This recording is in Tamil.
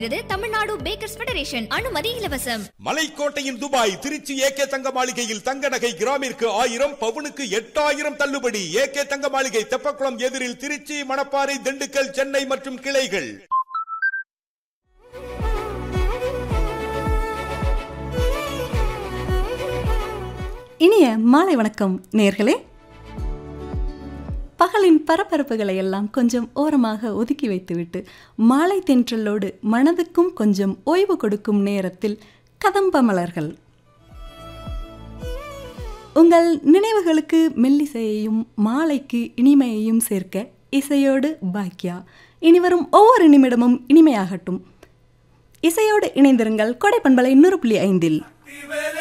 இது தமிழ்நாடு பேக்கர்ஸ் ஃபெடரேஷன் அனுமதி இலவசம் மலைக்கோட்டையின் துபாய் திருச்சி ஏகே தங்க மாளிகையில் தங்க நகை கிராமிற்கு ஆயிரம் பவுனுக்கு எட்டாயிரம் தள்ளுபடி ஏகே தங்க மாளிகை தெப்பக்குளம் எதிரில் திருச்சி மணப்பாறை திண்டுக்கல் சென்னை மற்றும் கிளைகள் இனிய மாலை வணக்கம் நேர்களே பகலின் பரபரப்புகளை எல்லாம் கொஞ்சம் ஓரமாக ஒதுக்கி வைத்துவிட்டு மாலை தென்றலோடு மனதுக்கும் கொஞ்சம் ஓய்வு கொடுக்கும் நேரத்தில் கதம்ப மலர்கள் உங்கள் நினைவுகளுக்கு மெல்லிசையையும் மாலைக்கு இனிமையையும் சேர்க்க இசையோடு பாக்கியா இனிவரும் ஒவ்வொரு நிமிடமும் இனிமையாகட்டும் இசையோடு இணைந்திருங்கள் கொடை பண்பலை நூறு புள்ளி ஐந்தில் வேலை